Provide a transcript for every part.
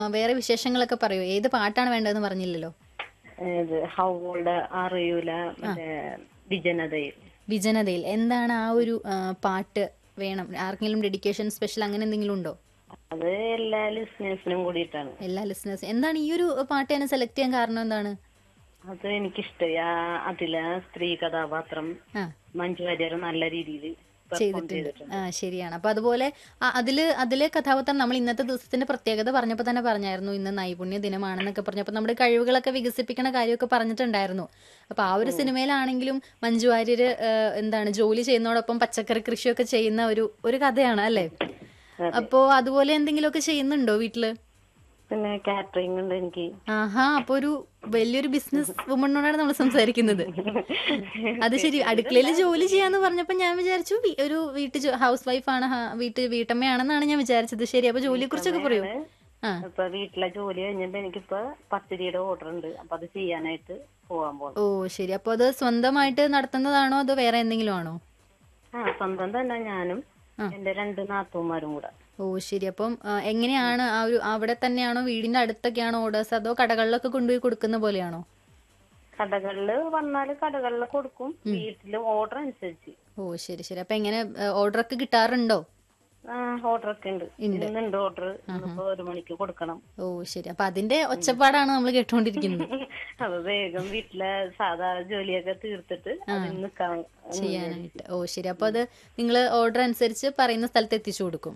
ആ, വേറെ വിശേഷങ്ങളൊക്കെ പറയൂ ഏത് പാട്ടാണ് വേണ്ടതെന്ന് പറഞ്ഞില്ലല്ലോ ഇത് ഹൗള് അറിയൂല മറ്റേ വിജനതയിൽ വിജനതയിൽ എന്താണ് ആ ഒരു ആ, പാട്ട് വേണം ആർക്കെങ്കിലും ഡെഡിക്കേഷൻ സ്പെഷ്യൽ അങ്ങനെ എന്തെങ്കിലും ഉണ്ടോ അത് എല്ലാ ലിസ്നേഴ്സിനും കൂടിയിട്ടാണ് എല്ലാ ലിസണേഴ്സ് എന്താണ് ഈ ഒരു പാട്ട് തന്നെ സെലക്ട് ചെയ്യാൻ കാരണം എന്താണ് അത് എനിക്കിഷ്ടമായി ആ അതിലെ സ്ത്രീ കഥാപാത്രം ആ മഞ്ജു വാര്യർ നല്ല രീതിയിൽ പെർഫോം ചെയ്തിട്ടുണ്ട് ചെയ്തിട്ടുണ്ട് ആ ശരിയാണ് അപ്പൊ അതുപോലെ ആ, അതില് അതിലെ കഥാപാത്രം നമ്മൾ ഇന്നത്തെ ദിവസത്തിന്റെ പ്രത്യേകത പറഞ്ഞപ്പോൾ തന്നെ പറഞ്ഞായിരുന്നു ഇന്ന് നൈപുണ്യ ദിനമാണെന്നൊക്കെ പറഞ്ഞപ്പോൾ നമ്മുടെ കഴിവുകളൊക്കെ വികസിപ്പിക്കണ കാര്യമൊക്കെ പറഞ്ഞിട്ടുണ്ടായിരുന്നു അപ്പൊ ആ ഒരു സിനിമയിലാണെങ്കിലും മഞ്ജു വാര്യര് ആ, എന്താണ് ജോലി ചെയ്യുന്നതോടൊപ്പം പച്ചക്കറി കൃഷിയൊക്കെ ചെയ്യുന്ന ഒരു ഒരു കഥയാണ് അല്ലേ അപ്പോ അതുപോലെ എന്തെങ്കിലുമൊക്കെ ചെയ്യുന്നുണ്ടോ വീട്ടില് പിന്നെ കാറ്ററിംഗ് ഉണ്ട് എനിക്ക് ആഹാ അപ്പൊ ഒരു വലിയൊരു ബിസിനസ് വുമണിനോടാണ് നമ്മൾ സംസാരിക്കുന്നത് അത് ശരി അടുക്കളയിൽ ജോലി ചെയ്യാന്ന് പറഞ്ഞപ്പോ ഞാൻ വിചാരിച്ചു വി- ഒരു വീട്ടു ഹൗസ് വൈഫാണ് വീട്ട് വീട്ടമ്മയാണെന്നാണ് ഞാൻ വിചാരിച്ചത് ശരി അപ്പൊ ജോലിയെ കുറിച്ചൊക്കെ പറയൂ ആ ഇപ്പൊ വീട്ടിലെ ജോലി കഴിഞ്ഞിട്ട് എനിക്കിപ്പോ പത്തിരിയുടെ ഓർഡർ ഉണ്ട് അപ്പൊ അത് ചെയ്യാനായിട്ട് പോവാൻ പോകണം ഓ ശരി അപ്പൊ അത് സ്വന്തമായിട്ട് നടത്തുന്നതാണോ അതോ വേറെ എന്തെങ്കിലും ആണോ ആ സ്വന്തം തന്നെ ഞാനും ആ. എന്റെ രണ്ട് നാത്തൂമാരും കൂടെ ഓ ശരി അപ്പം ആ, എങ്ങനെയാണ് ആ ഒരു അവിടെ തന്നെയാണോ വീടിന്റെ അടുത്തൊക്കെയാണോ ഓർഡേഴ്സ് അതോ കടകളിലൊക്കെ കൊണ്ടുപോയി കൊടുക്കുന്ന പോലെയാണോ കടകളില് വന്നാല് കടകളിൽ കൊടുക്കും വീട്ടില് ഓർഡർ അനുസരിച്ച് ഓ ശരി ശരി അപ്പൊ എങ്ങനെ ഓർഡർ ഒക്കെ കിട്ടാറുണ്ടോ ആ ഓർഡർ ഒക്കെ ഉണ്ട് ഇന്നുണ്ട് ഓർഡർ ഇന്നിപ്പോ ഒരു മണിക്ക് കൊടുക്കണം ഓ ശരി അപ്പൊ അതിന്റെ ഒച്ചപ്പാടാണ് നമ്മൾ കേട്ടുകൊണ്ടിരിക്കുന്നത് അത് വേഗം വീട്ടിലെ സാധാ ജോലിയൊക്കെ തീർത്തിട്ട് അതിന് നിക്കാൻ ചെയ്യാനായിട്ട് ഓ ശരി അപ്പൊ അത് നിങ്ങൾ ഓർഡർ അനുസരിച്ച് പറയുന്ന സ്ഥലത്ത് എത്തിച്ചു കൊടുക്കും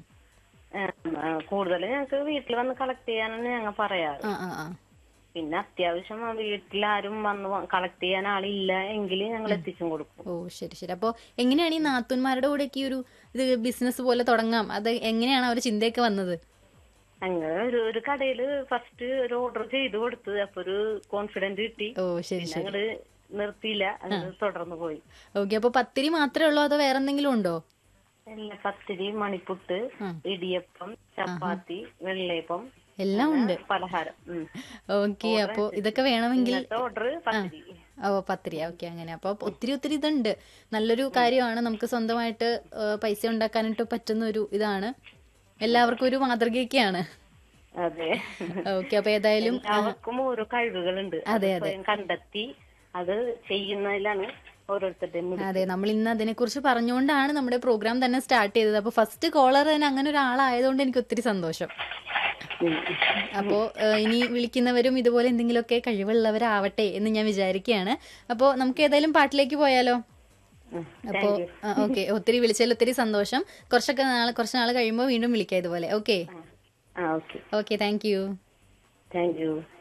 കൂടുതൽ ഞങ്ങക്ക് വീട്ടിൽ വന്ന് കളക്ട് ചെയ്യാനാണ് ഞങ്ങൾ പറയാറ് ആ ആ ആ പിന്നെ അത്യാവശ്യം ആ വീട്ടിലാരും വന്ന് കളക്ട് ചെയ്യാൻ ആളില്ല എങ്കിൽ ഞങ്ങൾ എത്തിച്ചും കൊടുക്കും ഓ ശരി ശരി അപ്പോൾ എങ്ങനെയാണ് ഈ നാത്തൂന്മാരുടെ കൂടെയൊക്കെ ഈ ഒരു ഇത് ബിസിനസ് പോലെ തുടങ്ങാം അത് എങ്ങനെയാണ് അവർ ചിന്തയൊക്കെ വന്നത് അങ്ങനെ ഒരു ഒരു കടയില് ഫസ്റ്റ് ഒരു ഓർഡർ ചെയ്ത് കൊടുത്ത് അപ്പൊ ഒരു കോൺഫിഡന്റ് കിട്ടി ഓ ശരി പിന്നെ ശരി അങ്ങട് നിർത്തിയില്ല അങ്ങനെ തുടർന്ന് പോയി ഓക്കെ അപ്പോൾ പത്തിരി മാത്രമേ ഉള്ളൂ അതോ വേറെ എന്തെങ്കിലും ഉണ്ടോ എല്ലാ പത്തിരി മണിപ്പുട്ട് ആ. ഇടിയപ്പം ചപ്പാത്തി വെള്ളയപ്പം എല്ലാം ഉണ്ട് പലഹാരം ഉം. ഓക്കെ അപ്പോൾ ഇതൊക്കെ വേണമെങ്കിൽ ഇന്നത്തെ ഓർഡർ പത്തിരി ഓ പത്തിരി ഓക്കെ അങ്ങനെ അപ്പോൾ ഒത്തിരി ഒത്തിരി ഇതുണ്ട് നല്ലൊരു കാര്യമാണ് നമുക്ക് സ്വന്തമായിട്ട് ആ, പൈസ ഉണ്ടാക്കാനായിട്ട് പറ്റുന്ന ഒരു ഇതാണ് എല്ലാവർക്കും ഒരു മാതൃകയൊക്കെയാണ് അതെ ഓക്കെ അപ്പോൾ ഏതായാലും എല്ലാവർക്കും ഓരോ കഴിവുകളുണ്ട് അത് സ്വയം കണ്ടെത്തി അത് ചെയ്യുന്നതിലാണ് ഓരോരുത്തരുടെയും മിടുക്ക്. അതെ നമ്മൾ ഇന്ന് അതിനെക്കുറിച്ച് പറഞ്ഞുകൊണ്ടാണ് നമ്മുടെ പ്രോഗ്രാം തന്നെ സ്റ്റാർട്ട് ചെയ്തത് അപ്പോൾ ഫസ്റ്റ് കോളർ തന്നെ അങ്ങനെ ഒരാളായതുകൊണ്ട് എനിക്ക് ഒത്തിരി സന്തോഷം ഉം. അപ്പോൾ ഇനി വിളിക്കുന്നവരും ഇതുപോലെ എന്തെങ്കിലുമൊക്കെ കഴിവുള്ളവരാവട്ടെ എന്ന് ഞാൻ വിചാരിക്കുകയാണ് അപ്പോൾ നമുക്ക് ഏതായാലും പാട്ടിലേക്ക് പോയാലോ ഉം. അപ്പോൾ ഓക്കെ ഒത്തിരി വിളിച്ചതിൽ ഒത്തിരി സന്തോഷം കുറച്ചൊക്കെ നാൾ കുറച്ച് നാൾ കഴിയുമ്പോൾ വീണ്ടും വിളിക്കാം ഇതുപോലെ ഓക്കെ ആ okay okay thank you thank U